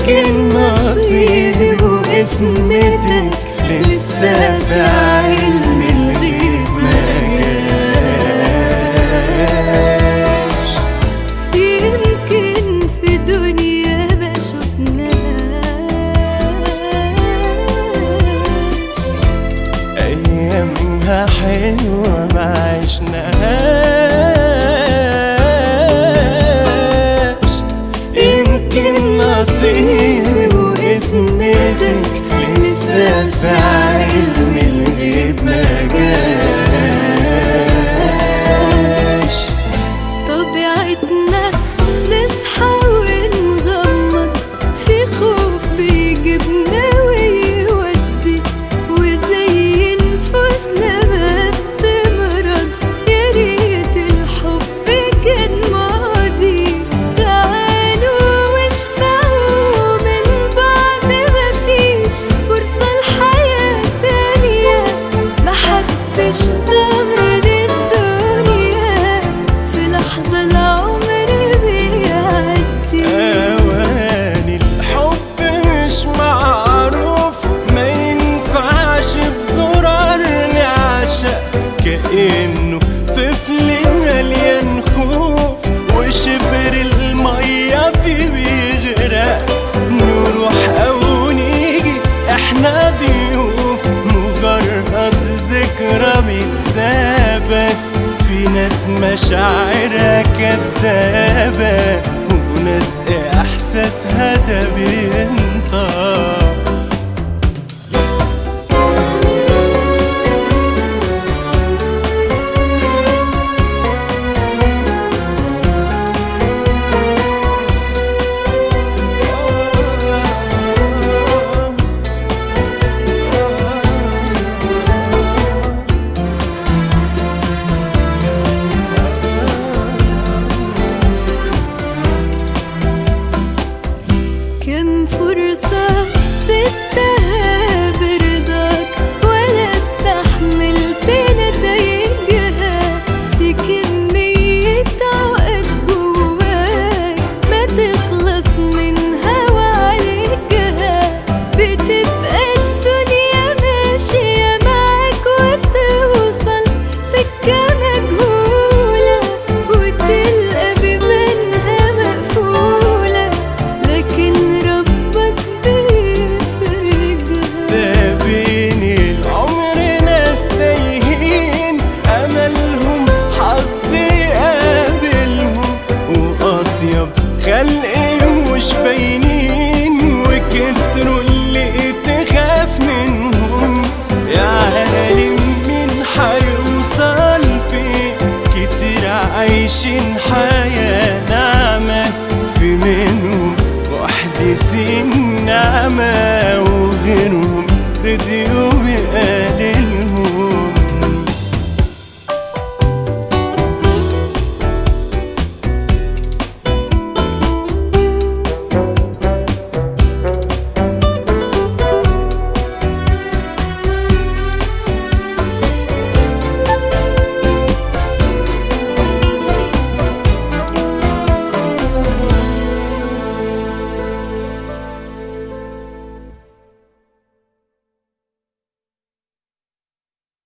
يمكن نصيبي واسمتك لسه في علم الغيب ما جاش يمكن في دنيا ما شفناش أيامها حلوة ما عشناهاش يمكن نصيبي واسمتك لسه في علم الغيب ما جاش طبيعتنا نصحى ونغمض في خوف بيجيبنا ويودي وزي نفوسنا ما بتمرض يا ريت الحب كان ماضي تعالوا واشبعوا من بعد مفيش فرصة لحياة تانية محدش ضامن الدنيا في لحظة العمر بيعدي أوان الحب مش معروف ما ينفعش بزرار نعشق كأنه طفل مليان خوف وشبر المية فيه بيغرق نروح أو نيجي احنا ضيوف مجرد ذكرى متسابة في ناس مشاعرها كدابة وناس احساسها ده بينطق كم فرصة سبتها برضاك ولا استحملت نتايجها في كمية عقد جواك ما تخلص منها وعالجها بتبقى الدنيا ماشية معاك وتوصل سكة مجهولة وتلقى بيبانها مقفولة لكن ربك بيفرجها ده بين العمر ناس تايهين املهم حظ يقابلهم واطيب خلق مش باينين وكتروا اللي تخاف منهم يا عالم مين حيوصل فين كتير عايشين حياة نعمة في منهم محدثين نعمة وغيرهم رضيوا بقليل